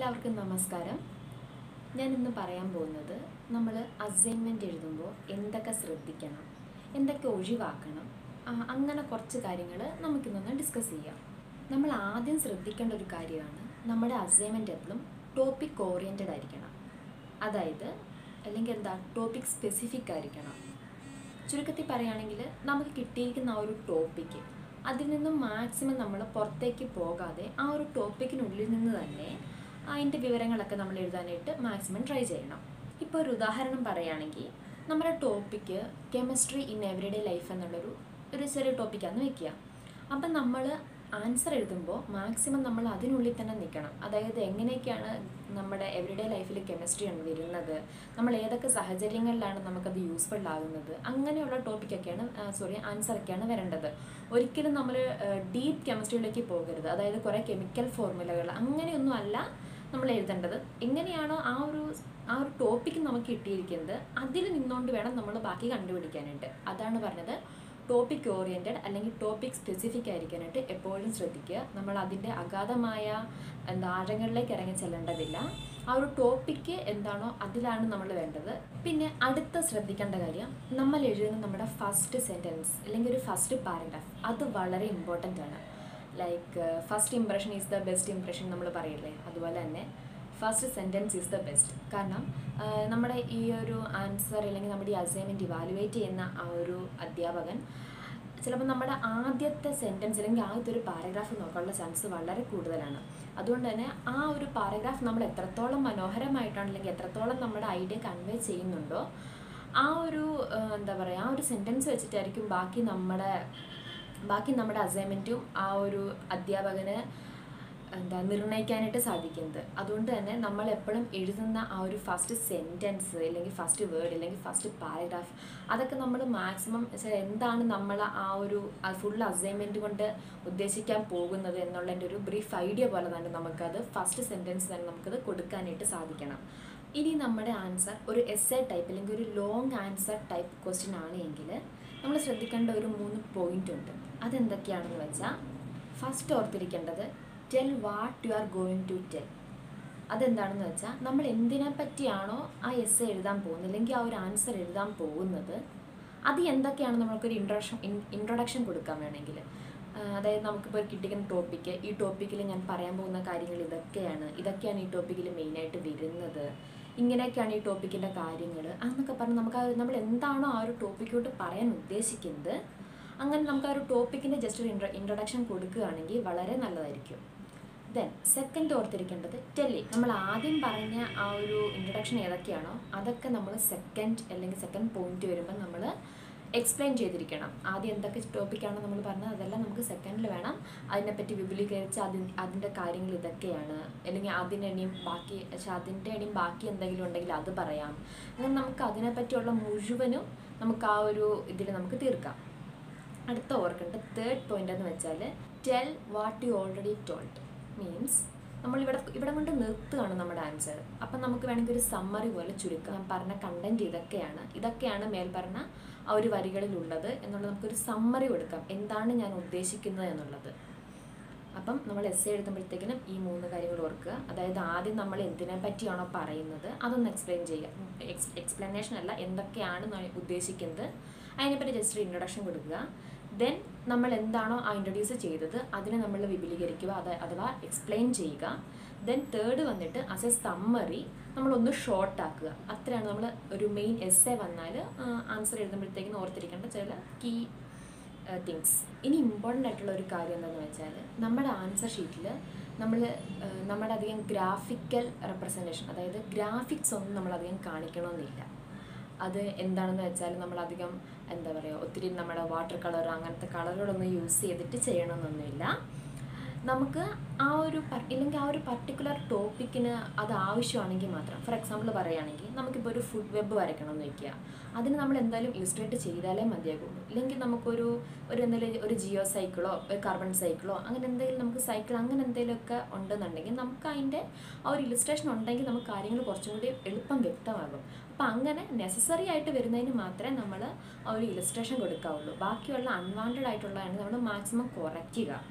എല്ലാവർക്കും നമസ്കാരം ഞാൻ ഇന്ന് പറയാൻ പോകുന്നത് നമ്മൾ അസൈൻമെൻറ്റ് എഴുതുമ്പോൾ എന്തൊക്കെ ശ്രദ്ധിക്കണം എന്തൊക്കെ ഒഴിവാക്കണം ആ, അങ്ങനെ കുറച്ച് കാര്യങ്ങൾ നമുക്കിന്നൊന്ന് ഡിസ്കസ് ചെയ്യാം നമ്മൾ ആദ്യം ശ്രദ്ധിക്കേണ്ട ഒരു കാര്യമാണ് നമ്മുടെ അസൈൻമെൻറ്റ് എപ്പോഴും ടോപ്പിക് ഓറിയൻറ്റഡ് ആയിരിക്കണം അതായത് അല്ലെങ്കിൽ എന്താ ടോപ്പിക് സ്പെസിഫിക് ആയിരിക്കണം ചുരുക്കത്തിൽ പറയുകയാണെങ്കിൽ നമുക്ക് കിട്ടിയിരിക്കുന്ന ആ ഒരു ടോപ്പിക്ക് അതിൽ നിന്നും മാക്സിമം നമ്മൾ പുറത്തേക്ക് പോകാതെ ആ ഒരു ടോപ്പിക്കിനുള്ളിൽ നിന്ന് തന്നെ അതിൻ്റെ വിവരങ്ങളൊക്കെ നമ്മൾ എഴുതാനായിട്ട് മാക്സിമം ട്രൈ ചെയ്യണം ഇപ്പോൾ ഒരു ഉദാഹരണം പറയുകയാണെങ്കിൽ നമ്മുടെ topic chemistry in everyday life എന്നുള്ളൊരു ഒരു ചെറിയ ടോപ്പിക്കാന്ന് വെക്കുക അപ്പം നമ്മൾ ആൻസർ എഴുതുമ്പോൾ മാക്സിമം നമ്മൾ അതിനുള്ളിൽ തന്നെ നിൽക്കണം അതായത് എങ്ങനെയൊക്കെയാണ് നമ്മുടെ എവറിഡേ ലൈഫിൽ കെമിസ്ട്രി ആണ് വരുന്നത് നമ്മൾ ഏതൊക്കെ സാഹചര്യങ്ങളിലാണ് നമുക്കത് യൂസ്ഫുൾ ആകുന്നത് അങ്ങനെയുള്ള ടോപ്പിക്കൊക്കെയാണ് സോറി ആൻസറൊക്കെയാണ് വരേണ്ടത് ഒരിക്കലും നമ്മൾ ഡീപ്പ് കെമിസ്ട്രിയിലേക്ക് പോകരുത് അതായത് കുറേ കെമിക്കൽ ഫോർമുലകൾ അങ്ങനെയൊന്നും അല്ല നമ്മൾ എഴുതേണ്ടത് എങ്ങനെയാണോ ആ ഒരു ആ ഒരു ടോപ്പിക്ക് നമുക്ക് കിട്ടിയിരിക്കുന്നത് അതിൽ നിന്നുകൊണ്ട് വേണം നമ്മൾ ബാക്കി കണ്ടുപിടിക്കാനായിട്ട് അതാണ് പറഞ്ഞത് ടോപ്പിക് ഓറിയൻറ്റഡ് അല്ലെങ്കിൽ ടോപ്പിക് സ്പെസിഫിക് ആയിരിക്കാനായിട്ട് എപ്പോഴും ശ്രദ്ധിക്കുക നമ്മൾ അതിൻ്റെ അഗാധമായ എന്താ ആഴങ്ങളിലേക്ക് ഇറങ്ങി ചെല്ലേണ്ടതില്ല ആ ഒരു ടോപ്പിക്ക് എന്താണോ അതിലാണ് നമ്മൾ വേണ്ടത് പിന്നെ അടുത്ത ശ്രദ്ധിക്കേണ്ട കാര്യം നമ്മൾ എഴുതുന്ന നമ്മുടെ ഫസ്റ്റ് സെൻറ്റൻസ് അല്ലെങ്കിൽ ഒരു ഫസ്റ്റ് പാരഗ്രാഫ് അത് വളരെ ഇമ്പോർട്ടൻ്റ് ആണ് like first impression is the best impression നമ്മൾ പറയില്ലേ അതുപോലെ തന്നെ first sentence is the best കാരണം ആ, നമ്മുടെ ഈ ഒരു ആൻസർ അല്ലെങ്കിൽ നമ്മുടെ ഈ അസൈൻമെൻറ്റ് ഇവാലുവേറ്റ് ചെയ്യുന്ന ആ ഒരു അധ്യാപകൻ ചിലപ്പോൾ നമ്മുടെ ആദ്യത്തെ സെൻറ്റൻസ് അല്ലെങ്കിൽ ആദ്യത്തെ ഒരു പാരഗ്രാഫ് നോക്കാനുള്ള ചാൻസ് വളരെ കൂടുതലാണ് അതുകൊണ്ട് തന്നെ ആ ഒരു പാരഗ്രാഫ് നമ്മൾ എത്രത്തോളം മനോഹരമായിട്ടാണ് അല്ലെങ്കിൽ എത്രത്തോളം നമ്മുടെ ഐഡിയ കൺവേ ചെയ്യുന്നുണ്ടോ ആ ഒരു ആ, എന്താ പറയുക ആ ഒരു സെൻറ്റൻസ് വെച്ചിട്ടായിരിക്കും ബാക്കി നമ്മുടെ ബാക്കി നമ്മുടെ അസൈൻമെൻറ്റും ആ ഒരു അധ്യാപകന് എന്താ നിർണ്ണയിക്കാനായിട്ട് സാധിക്കുന്നത് അതുകൊണ്ട് തന്നെ നമ്മൾ എപ്പോഴും എഴുതുന്ന ആ ഒരു ഫസ്റ്റ് സെൻറ്റൻസ് അല്ലെങ്കിൽ ഫസ്റ്റ് വേർഡ് അല്ലെങ്കിൽ ഫസ്റ്റ് പാരഗ്രാഫ് അതൊക്കെ നമ്മൾ മാക്സിമം എന്താണ് നമ്മൾ ആ ഒരു ഫുൾ അസൈൻമെൻറ്റ് കൊണ്ട് ഉദ്ദേശിക്കാൻ പോകുന്നത് എന്നുള്ളതിൻ്റെ ഒരു ബ്രീഫ് ഐഡിയ പോലെ തന്നെ നമുക്കത് ഫസ്റ്റ് സെൻറ്റൻസ് തന്നെ നമുക്കത് കൊടുക്കാനായിട്ട് സാധിക്കണം ഇനി നമ്മുടെ ആൻസർ ഒരു എസ് എ ടൈപ്പ് അല്ലെങ്കിൽ ഒരു ലോങ് ആൻസർ ടൈപ്പ് ക്വസ്റ്റ്യൻ ആണ് എങ്കിൽ നമ്മൾ ശ്രദ്ധിക്കേണ്ട ഒരു മൂന്ന് പോയിന്റ് ഉണ്ട് അതെന്തൊക്കെയാണെന്ന് വെച്ചാൽ ഫസ്റ്റ് ഓർത്തിരിക്കേണ്ടത് tell what you are going to tell അതെന്താണെന്ന് വെച്ചാൽ നമ്മൾ എന്തിനെ പറ്റിയാണോ ആ എസ് എഴുതാൻ പോകുന്നത് അല്ലെങ്കിൽ ആ ഒരു ആൻസർ എഴുതാൻ പോകുന്നത് അത് എന്തൊക്കെയാണ് നമ്മൾക്കൊരു ഇൻട്രൊഡക്ഷൻ ഇൻട്രൊഡക്ഷൻ കൊടുക്കാൻ വേണമെങ്കിൽ അതായത് നമുക്കിപ്പോൾ കിട്ടിക്കുന്ന ടോപ്പിക്ക് ഈ ടോപ്പിക്കിൽ ഞാൻ പറയാൻ പോകുന്ന കാര്യങ്ങൾ ഇതൊക്കെയാണ് ഇതൊക്കെയാണ് ഈ ടോപ്പിക്കിൽ മെയിനായിട്ട് വരുന്നത് ഇങ്ങനെയൊക്കെയാണ് ഈ ടോപ്പിക്കിൻ്റെ കാര്യങ്ങൾ എന്നൊക്കെ പറഞ്ഞ് നമുക്ക് ആ നമ്മൾ എന്താണോ ആ ഒരു ടോപ്പിക്കോട്ട് പറയാൻ ഉദ്ദേശിക്കുന്നത് അങ്ങനെ നമുക്ക് ആ ഒരു ടോപ്പിക്കിൻ്റെ ജസ്റ്റ് ഒരു ഇൻട്രോ ഇൻട്രൊഡക്ഷൻ കൊടുക്കുകയാണെങ്കിൽ വളരെ നല്ലതായിരിക്കും ദെൻ സെക്കൻഡ് ഓർത്തിരിക്കേണ്ടത് ടെല്ലി നമ്മൾ ആദ്യം പറഞ്ഞ ആ ഒരു ഇൻട്രൊഡക്ഷൻ ഏതൊക്കെയാണോ അതൊക്കെ നമ്മൾ സെക്കൻഡ് അല്ലെങ്കിൽ സെക്കൻഡ് പോയിന്റ് വരുമ്പോൾ നമ്മൾ എക്സ്പ്ലെയിൻ ചെയ്തിരിക്കണം ആദ്യം എന്തൊക്കെ ടോപ്പിക്കാണോ നമ്മൾ പറഞ്ഞത് അതെല്ലാം നമുക്ക് സെക്കൻഡിൽ വേണം അതിനെപ്പറ്റി വിപുലീകരിച്ച് അതിൻ അതിൻ്റെ കാര്യങ്ങൾ ഇതൊക്കെയാണ് അല്ലെങ്കിൽ അതിന് ഇനിയും ബാക്കി പക്ഷെ അതിൻ്റെ ഇനിയും ബാക്കി എന്തെങ്കിലും ഉണ്ടെങ്കിൽ അത് പറയാം അങ്ങനെ നമുക്ക് അതിനെപ്പറ്റിയുള്ള മുഴുവനും നമുക്ക് ആ ഒരു ഇതിൽ നമുക്ക് തീർക്കാം അടുത്ത ഓർക്കേണ്ട തേർഡ് പോയിന്റ് എന്ന് വെച്ചാൽ tell what you already told means നമ്മൾ ഇവിടെ ഇവിടെ കൊണ്ട് നിർത്തുകയാണ് നമ്മുടെ ആൻസർ അപ്പം നമുക്ക് വേണമെങ്കിൽ ഒരു സമ്മറി പോലെ ചുരുക്കാം ഞാൻ പറഞ്ഞ കണ്ടന്റ് ഇതൊക്കെയാണ് ഇതൊക്കെയാണ് മേൽ പറഞ്ഞ ആ ഒരു വരികളിലുള്ളത് എന്നുള്ളത് നമുക്കൊരു സമ്മറി കൊടുക്കാം എന്താണ് ഞാൻ ഉദ്ദേശിക്കുന്നത് എന്നുള്ളത് അപ്പം നമ്മൾ എസ് എഴുതുമ്പോഴത്തേക്കിനും ഈ മൂന്ന് കാര്യങ്ങൾ ഓർക്കുക അതായത് ആദ്യം നമ്മൾ എന്തിനെ പറ്റിയാണോ പറയുന്നത് അതൊന്ന് എക്സ്പ്ലെയിൻ ചെയ്യുക എക്സ് എക്സ്പ്ലനേഷൻ അല്ല എന്തൊക്കെയാണ് ന- ഉദ്ദേശിക്കുന്നത് അതിനെപ്പറ്റി ജസ്റ്റ് ഒരു ഇൻട്രൊഡക്ഷൻ കൊടുക്കുക ദെൻ നമ്മൾ എന്താണോ ആ ഇൻട്രൊഡ്യൂസ് ചെയ്തത് അതിനെ നമ്മൾ വിപുലീകരിക്കുക അത് അഥവാ എക്സ്പ്ലെയിൻ ചെയ്യുക ദെൻ തേർഡ് വന്നിട്ട് ആസ് എ സമ്മറി നമ്മളൊന്ന് ഷോർട്ട് ആക്കുക അത്രയാണ് നമ്മൾ ഒരു മെയിൻ എസ് എ വന്നാൽ ആൻസർ എഴുതുമ്പോഴത്തേക്കിനും ഓർത്തിരിക്കേണ്ട ചില കീ തിങ്സ് ഇനി ഇമ്പോർട്ടൻ്റ് ആയിട്ടുള്ള ഒരു കാര്യം എന്താണെന്ന് വെച്ചാൽ നമ്മുടെ ആൻസർ ഷീറ്റിൽ നമ്മൾ നമ്മുടെ അധികം ഗ്രാഫിക്കൽ റെപ്രസെൻറ്റേഷൻ അതായത് ഗ്രാഫിക്സ് ഒന്നും നമ്മളധികം കാണിക്കണമെന്നില്ല അത് എന്താണെന്ന് വെച്ചാൽ നമ്മളധികം എന്താ പറയുക ഒത്തിരി നമ്മുടെ വാട്ടർ കളർ അങ്ങനത്തെ കളറുകളൊന്നും യൂസ് ചെയ്തിട്ട് ചെയ്യണമെന്നൊന്നുമില്ല നമുക്ക് ആ ഒരു പ- ഇല്ലെങ്കിൽ ആ ഒരു പർട്ടിക്കുലർ ടോപ്പിക്കിന് അത് ആവശ്യമാണെങ്കിൽ മാത്രം ഫോർ എക്സാമ്പിൾ പറയുകയാണെങ്കിൽ നമുക്കിപ്പോൾ ഒരു ഫുഡ് വെബ് വരയ്ക്കണം എന്ന് വയ്ക്കുക അതിന് നമ്മൾ എന്തായാലും ഇലിസ്ട്രേറ്റ് ചെയ്താലേ മതിയാകുള്ളൂ ഇല്ലെങ്കിൽ നമുക്കൊരു ഒരു എന്തെങ്കിലും ഒരു ജിയോ സൈക്കിളോ ഒരു കാർബൺ സൈക്കിളോ അങ്ങനെ എന്തെങ്കിലും നമുക്ക് സൈക്കിൾ അങ്ങനെ എന്തെങ്കിലുമൊക്കെ ഉണ്ടെന്നുണ്ടെങ്കിൽ നമുക്ക് അതിൻ്റെ ആ ഒരു ഇലിസ്ട്രേഷൻ ഉണ്ടെങ്കിൽ നമുക്ക് കാര്യങ്ങൾ കുറച്ചും കൂടി എളുപ്പം വ്യക്തമാകും അപ്പം അങ്ങനെ നെസസറി ആയിട്ട് വരുന്നതിന് മാത്രമേ നമ്മൾ ആ ഒരു ഇലിസ്ട്രേഷൻ കൊടുക്കാവുള്ളൂ ബാക്കിയുള്ള അൺവാണ്ടഡ് ആയിട്ടുള്ളതാണ് നമ്മൾ മാക്സിമം കുറയ്ക്കുക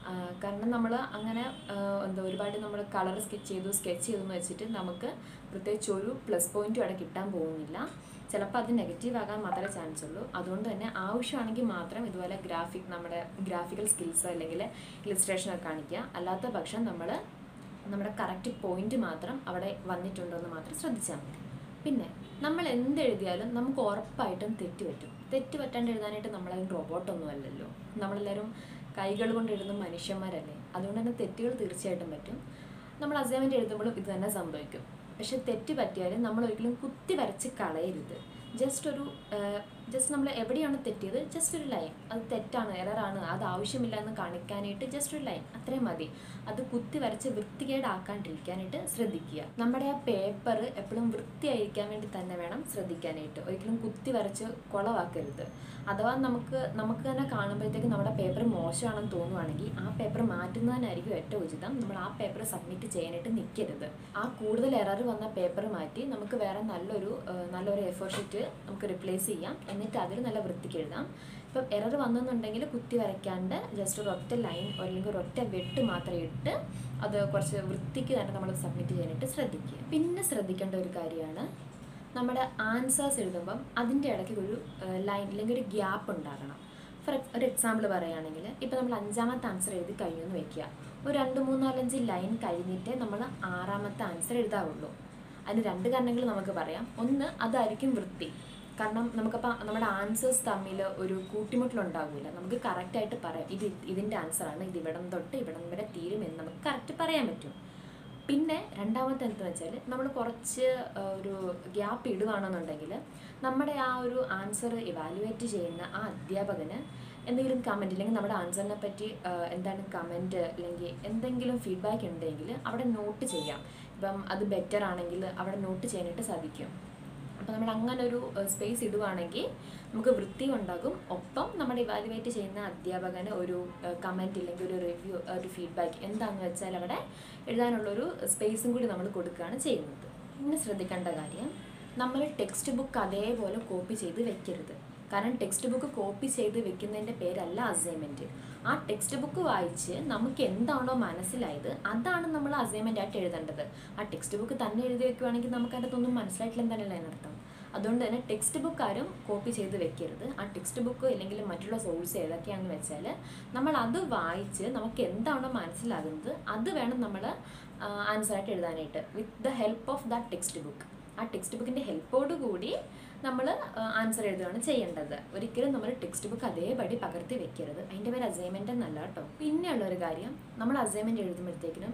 ആ, കാരണം നമ്മൾ അങ്ങനെ ആ, എന്താ ഒരുപാട് നമ്മൾ കളർ സ്കെച്ച് ചെയ്തു സ്കെച്ച് ചെയ്തു എന്ന് വെച്ചിട്ട് നമുക്ക് പ്രത്യേകിച്ച് ഒരു പ്ലസ് പോയിന്റും അവിടെ കിട്ടാൻ പോകുന്നില്ല ചിലപ്പോൾ അത് നെഗറ്റീവ് ആകാൻ മാത്രമേ ചാൻസ് ഉള്ളൂ അതുകൊണ്ട് തന്നെ ആവശ്യമാണെങ്കിൽ മാത്രം ഇതുപോലെ ഗ്രാഫിക് നമ്മുടെ ഗ്രാഫിക്കൽ സ്കിൽസ് അല്ലെങ്കിൽ ഇലിസ്ട്രേഷൻ ഒക്കെ കാണിക്കുക അല്ലാത്ത പക്ഷം നമ്മൾ നമ്മുടെ കറക്റ്റ് പോയിന്റ് മാത്രം അവിടെ വന്നിട്ടുണ്ടോ എന്ന് മാത്രം ശ്രദ്ധിച്ചാൽ മതി പിന്നെ നമ്മൾ എന്ത് എഴുതിയാലും നമുക്ക് ഉറപ്പായിട്ടും തെറ്റ് പറ്റും തെറ്റ് പറ്റാണ്ട് എഴുതാനായിട്ട് നമ്മളതിന് റോബോട്ടൊന്നും അല്ലല്ലോ നമ്മളെല്ലാവരും കൈകൾ കൊണ്ട് എഴുതുന്ന മനുഷ്യന്മാരല്ലേ അതുകൊണ്ട് തന്നെ തെറ്റുകൾ തീർച്ചയായിട്ടും പറ്റും നമ്മൾ അസൈൻമെൻറ്റ് എഴുതുമ്പോഴും ഇത് തന്നെ സംഭവിക്കും പക്ഷെ തെറ്റ് പറ്റിയാലും നമ്മൾ ഒരിക്കലും കുത്തി വരച്ച് കളയരുത് ജസ്റ്റ് ഒരു ജസ്റ്റ് നമ്മൾ എവിടെയാണ് തെറ്റിയത് ജസ്റ്റ് ഒരു ലൈൻ അത് തെറ്റാണ് എററാണ് അത് ആവശ്യമില്ല എന്ന് കാണിക്കാനായിട്ട് ജസ്റ്റ് ഒരു ലൈൻ അത്രയും മതി അത് കുത്തി വരച്ച് വൃത്തികേടാക്കാണ്ടിരിക്കാനായിട്ട് ശ്രദ്ധിക്കുക നമ്മുടെ ആ പേപ്പർ എപ്പോഴും വൃത്തിയായിരിക്കാൻ വേണ്ടി തന്നെ വേണം ശ്രദ്ധിക്കാനായിട്ട് ഒരിക്കലും കുത്തി വരച്ച് കുളവാക്കരുത് അഥവാ നമുക്ക് നമുക്ക് തന്നെ കാണുമ്പോഴത്തേക്ക് നമ്മുടെ പേപ്പർ മോശമാണെന്ന് തോന്നുവാണെങ്കിൽ ആ പേപ്പർ മാറ്റുന്നതിനായിരിക്കും ഏറ്റവും ഉചിതം നമ്മൾ ആ പേപ്പർ സബ്മിറ്റ് ചെയ്യാനായിട്ട് നിൽക്കരുത് ആ കൂടുതൽ എറർ വന്ന പേപ്പർ മാറ്റി നമുക്ക് വേറെ നല്ലൊരു ആ, നല്ലൊരു എഫോർ ഷീറ്റ് നമുക്ക് റിപ്ലേസ് ചെയ്യാം എന്നിട്ട് അതിൽ നല്ല വൃത്തിക്ക് എഴുതാം ഇപ്പം എറർ വന്നെന്നുണ്ടെങ്കിൽ കുത്തി വരയ്ക്കാണ്ട് ജസ്റ്റ് ഒരു ഒറ്റ ലൈൻ അല്ലെങ്കിൽ ഒരു ഒറ്റ വെട്ട് മാത്രം ഇട്ട് അത് കുറച്ച് വൃത്തിക്ക് തന്നെ നമ്മൾ സബ്മിറ്റ് ചെയ്യാനായിട്ട് ശ്രദ്ധിക്കുക പിന്നെ ശ്രദ്ധിക്കേണ്ട ഒരു കാര്യമാണ് നമ്മുടെ ആൻസേഴ്സ് എഴുതുമ്പം അതിൻ്റെ ഇടയ്ക്ക് ഒരു ലൈൻ അല്ലെങ്കിൽ ഒരു ഗ്യാപ്പ് ഉണ്ടാകണം ഫോർ ഒരു എക്സാമ്പിൾ പറയുകയാണെങ്കിൽ ഇപ്പോൾ നമ്മൾ അഞ്ചാമത്തെ ആൻസർ എഴുതി കഴിഞ്ഞു എന്ന് വെക്കുക ഒരു രണ്ട് മൂന്നാലഞ്ച് ലൈൻ കഴിഞ്ഞിട്ടേ നമ്മൾ ആറാമത്തെ ആൻസർ എഴുതാവുള്ളൂ അതിന് രണ്ട് കാരണങ്ങൾ നമുക്ക് പറയാം ഒന്ന് അതായിരിക്കും വൃത്തി കാരണം നമുക്കപ്പോൾ നമ്മുടെ ആൻസേഴ്സ് തമ്മിൽ ഒരു കൂട്ടിമുട്ടലുണ്ടാവില്ല നമുക്ക് കറക്റ്റായിട്ട് പറയാം ഇത് ഇതിൻ്റെ ആൻസറാണ് ഇത് ഇവിടം തൊട്ട് ഇവിടം വരെ തീരുമെന്ന് നമുക്ക് കറക്റ്റ് പറയാൻ പറ്റും പിന്നെ രണ്ടാമത്തെ എന്താണെന്ന് വെച്ചാൽ നമ്മൾ കുറച്ച് ആ, ഒരു ഗ്യാപ്പ് ഇടുകയാണെന്നുണ്ടെങ്കിൽ നമ്മുടെ ആ ഒരു ആൻസർ ഇവാലുവേറ്റ് ചെയ്യുന്ന ആ അധ്യാപകന് എന്തെങ്കിലും കമൻറ്റ് അല്ലെങ്കിൽ നമ്മുടെ ആൻസറിനെ പറ്റി ആ, എന്താണ് കമൻറ്റ് അല്ലെങ്കിൽ എന്തെങ്കിലും ഫീഡ്ബാക്ക് ഉണ്ടെങ്കിൽ അവിടെ നോട്ട് ചെയ്യാം ഇപ്പം അത് ബെറ്റർ ആണെങ്കിൽ അവിടെ നോട്ട് ചെയ്യാനായിട്ട് സാധിക്കും അപ്പോൾ നമ്മൾ അങ്ങനെ ഒരു സ്പേസ് ഇടുവാണെങ്കിൽ നമുക്ക് വൃത്തിയും ഉണ്ടാകും ഒപ്പം നമ്മുടെ ഇവാലുവേറ്റ് ചെയ്യുന്ന അധ്യാപകന് ഒരു കമൻറ്റ് ഇല്ലെങ്കിൽ ഒരു റിവ്യൂ ഒരു ഫീഡ്ബാക്ക് എന്താണെന്ന് വെച്ചാൽ അവിടെ എഴുതാനുള്ളൊരു സ്പേസും കൂടി നമ്മൾ കൊടുക്കുകയാണ് ചെയ്യുന്നത് പിന്നെ ശ്രദ്ധിക്കേണ്ട കാര്യം നമ്മൾ ടെക്സ്റ്റ് ബുക്ക് അതേപോലെ കോപ്പി ചെയ്ത് വെക്കരുത് കാരണം ടെക്സ്റ്റ് ബുക്ക് കോപ്പി ചെയ്ത് വെക്കുന്നതിൻ്റെ പേരല്ല അസൈൻമെൻറ്റ് ആ ടെക്സ്റ്റ് ബുക്ക് വായിച്ച് നമുക്ക് എന്താണോ മനസ്സിലായത് അതാണ് നമ്മൾ അസൈൻമെൻ്റ് ആയിട്ട് എഴുതേണ്ടത് ആ ടെക്സ്റ്റ് ബുക്ക് തന്നെ എഴുതി വെക്കുവാണെങ്കിൽ നമുക്ക് അതിനകത്തൊന്നും മനസ്സിലായിട്ടില്ല തന്നെയല്ല അതിനർത്ഥം അതുകൊണ്ട് തന്നെ ടെക്സ്റ്റ് ബുക്ക് ആരും കോപ്പി ചെയ്ത് വെക്കരുത് ആ ടെക്സ്റ്റ് ബുക്ക് അല്ലെങ്കിൽ മറ്റുള്ള സോഴ്സ് ഏതൊക്കെയാണെന്ന് വെച്ചാൽ നമ്മൾ അത് വായിച്ച് നമുക്ക് എന്താണോ മനസ്സിലാകുന്നത് അത് വേണം നമ്മൾ ആൻസറായിട്ട് എഴുതാനായിട്ട് with the help of that text book ആ ടെക്സ്റ്റ് ബുക്കിൻ്റെ ഹെൽപ്പോട് കൂടി നമ്മൾ ആൻസർ എഴുതുകയാണ് ചെയ്യേണ്ടത് ഒരിക്കലും നമ്മൾ ടെക്സ്റ്റ് ബുക്ക് അതേപടി പകർത്തി വെക്കരുത് അതിൻ്റെ പേര് അസൈൻമെൻ്റ് എന്നല്ല കേട്ടോ പിന്നെയുള്ള ഒരു കാര്യം നമ്മൾ അസൈൻമെൻറ്റ് എഴുതുമ്പോഴത്തേക്കിനും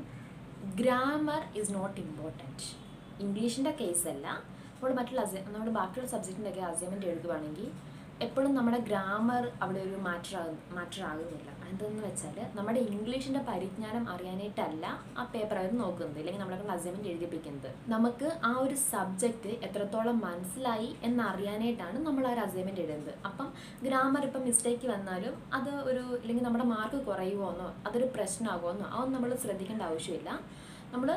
ഗ്രാമർ ഈസ് നോട്ട് ഇമ്പോർട്ടൻറ്റ് ഇംഗ്ലീഷിൻ്റെ കേസല്ല നമ്മൾ മറ്റുള്ള അസൈ നമ്മുടെ ബാക്കിയുള്ള സബ്ജക്റ്റിൻ്റെ ഒക്കെ അസൈൻമെൻറ്റ് എഴുതുവാണെങ്കിൽ എപ്പോഴും നമ്മുടെ ഗ്രാമർ അവിടെ ഒരു മാറ്റർ ആകും മാറ്റർ ആകുന്നില്ല എന്തെന്ന് വെച്ചാൽ നമ്മുടെ ഇംഗ്ലീഷിൻ്റെ പരിജ്ഞാനം അറിയാനായിട്ടല്ല ആ പേപ്പർ അവർ നോക്കുന്നത് അല്ലെങ്കിൽ നമ്മളെ കൊണ്ട് അസൈൻമെൻറ്റ് എഴുതിപ്പിക്കുന്നത് നമുക്ക് ആ ഒരു സബ്ജക്റ്റ് എത്രത്തോളം മനസ്സിലായി എന്നറിയാനായിട്ടാണ് നമ്മൾ ആ ഒരു അസൈൻമെൻറ്റ് എഴുതുന്നത് അപ്പം ഗ്രാമർ ഇപ്പം മിസ്റ്റേക്ക് വന്നാലും അത് ഒരു അല്ലെങ്കിൽ നമ്മുടെ മാർക്ക് കുറയുമോന്നോ അതൊരു പ്രശ്നമാകുമോന്നോ അതൊന്നും നമ്മൾ ശ്രദ്ധിക്കേണ്ട ആവശ്യമില്ല നമ്മൾ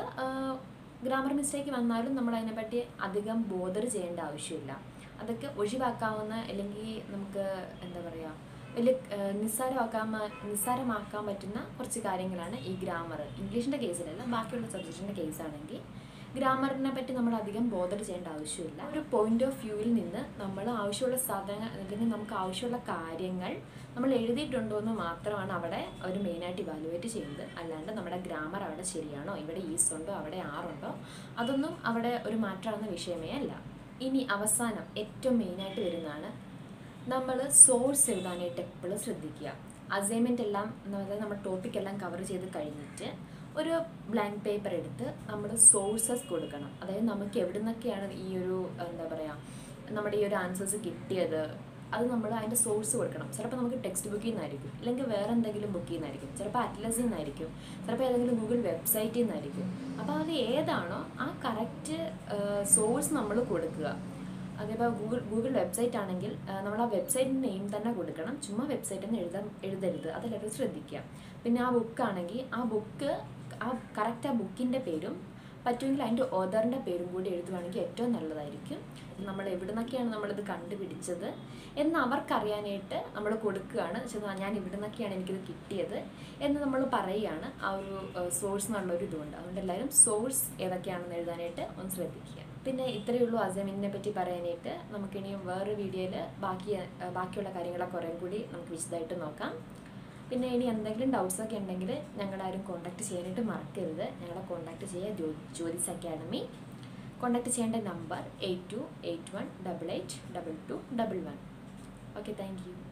ഗ്രാമർ മിസ്റ്റേക്ക് വന്നാലും നമ്മൾ അതിനെപ്പറ്റി അധികം ബോധർ ചെയ്യേണ്ട ആവശ്യമില്ല അതൊക്കെ ഒഴിവാക്കാവുന്ന അല്ലെങ്കിൽ നമുക്ക് എന്താ പറയുക വലിയ ഏഹ്, നിസ്സാരമാക്കാൻ നിസ്സാരമാക്കാൻ പറ്റുന്ന കുറച്ച് കാര്യങ്ങളാണ് ഈ ഗ്രാമർ ഇംഗ്ലീഷിൻ്റെ കേസിലല്ല ബാക്കിയുള്ള സബ്ജക്റ്റിൻ്റെ കേസാണെങ്കിൽ ഗ്രാമറിനെ പറ്റി നമ്മൾ അധികം ബോധർ ചെയ്യേണ്ട ആവശ്യമില്ല ഒരു പോയിന്റ് ഓഫ് വ്യൂവിൽ നിന്ന് നമ്മൾ ആവശ്യമുള്ള സാധനങ്ങൾ അല്ലെങ്കിൽ നമുക്ക് ആവശ്യമുള്ള കാര്യങ്ങൾ നമ്മൾ എഴുതിയിട്ടുണ്ടോ എന്ന് മാത്രമാണ് അവിടെ അവർ മെയിനായിട്ട് ഇവാലുവേറ്റ് ചെയ്യുന്നത് അല്ലാണ്ട് നമ്മുടെ ഗ്രാമർ അവിടെ ശരിയാണോ ഇവിടെ ഈസ് ഉണ്ടോ അവിടെ ആറുണ്ടോ അതൊന്നും അവിടെ ഒരു മാറ്റമാകുന്ന വിഷയമേ അല്ല ഇനി അവസാനം ഏറ്റവും മെയിനായിട്ട് വരുന്നതാണ് നമ്മൾ സോഴ്സ് എഴുതാനായിട്ട് എപ്പോഴും ശ്രദ്ധിക്കുക അസൈൻമെൻ്റ് എല്ലാം അതായത് നമ്മുടെ ടോപ്പിക് എല്ലാം കവർ ചെയ്ത് കഴിഞ്ഞിട്ട് ഒരു ബ്ലാങ്ക് പേപ്പർ എടുത്ത് നമ്മൾ സോഴ്സസ് കൊടുക്കണം അതായത് നമുക്ക് എവിടെ നിന്നൊക്കെയാണ് ഈ ഒരു എന്താ പറയുക നമ്മുടെ ഈ ഒരു ആൻസേഴ്സ് കിട്ടിയത് അത് നമ്മൾ അതിൻ്റെ സോഴ്സ് കൊടുക്കണം ചിലപ്പോൾ നമുക്ക് ടെക്സ്റ്റ് ബുക്കിൽ നിന്നായിരിക്കും അല്ലെങ്കിൽ വേറെ എന്തെങ്കിലും ബുക്കിൽ നിന്നായിരിക്കും ചിലപ്പോൾ അറ്റ്ലസിൽ നിന്നായിരിക്കും ചിലപ്പോൾ ഏതെങ്കിലും ഗൂഗിൾ വെബ്സൈറ്റിൽ നിന്നായിരിക്കും അപ്പോൾ അത് ഏതാണോ ആ കറക്റ്റ് സോഴ്സ് നമ്മൾ കൊടുക്കുക അതേപോലെ ഗൂഗിൾ ഗൂഗിൾ വെബ്സൈറ്റ് ആണെങ്കിൽ ആ, നമ്മൾ ആ വെബ്സൈറ്റ് നെയിം തന്നെ കൊടുക്കണം ചുമ്മാ വെബ്സൈറ്റ് എന്ന് എഴുതാൻ എഴുതരുത് അതെല്ലാവരും ശ്രദ്ധിക്കുക പിന്നെ ആ ബുക്കാണെങ്കിൽ ആ ബുക്ക് ആ കറക്റ്റ് ആ ബുക്കിൻ്റെ പേരും പറ്റുമെങ്കിൽ അതിൻ്റെ ഓദറിൻ്റെ പേരും കൂടി എഴുതുവാണെങ്കിൽ ഏറ്റവും നല്ലതായിരിക്കും നമ്മൾ എവിടെ നിന്നൊക്കെയാണ് നമ്മളിത് കണ്ടുപിടിച്ചത് എന്ന് അവർക്കറിയാനായിട്ട് നമ്മൾ കൊടുക്കുകയാണ് വെച്ചാൽ ഞാൻ ഇവിടെ നിന്നൊക്കെയാണ് എനിക്കിത് കിട്ടിയത് എന്ന് നമ്മൾ പറയുകയാണ് ആ ഒരു സോഴ്സ് എന്നുള്ള ഒരു ഇതുകൊണ്ട് അതുകൊണ്ട് എല്ലാവരും സോഴ്സ് ഏതൊക്കെയാണെന്ന് എഴുതാനായിട്ട് ഒന്ന് ശ്രദ്ധിക്കുക പിന്നെ ഇത്രയേ ഉള്ളൂ അസൈൻമെൻറ്റിനെ പറ്റി പറയാനായിട്ട് നമുക്കിനിയും വേറൊരു വീഡിയോയിൽ ബാക്കി ഏഹ് ബാക്കിയുള്ള കാര്യങ്ങളൊക്കെ കുറേ കൂടി നമുക്ക് വിശദമായിട്ട് നോക്കാം പിന്നെ ഇനി എന്തെങ്കിലും ഡൗട്ട്സ് ഒക്കെ ഉണ്ടെങ്കിൽ ഞങ്ങളാരും കോൺടാക്ട് ചെയ്യാനായിട്ട് മറക്കരുത് ഞങ്ങളെ കോൺടാക്ട് ചെയ്യുക ജ്യോ ജ്യോതിസ് അക്കാഡമി കോൺടാക്ട് ചെയ്യേണ്ട number eight two eight one double eight double two double one okay thank U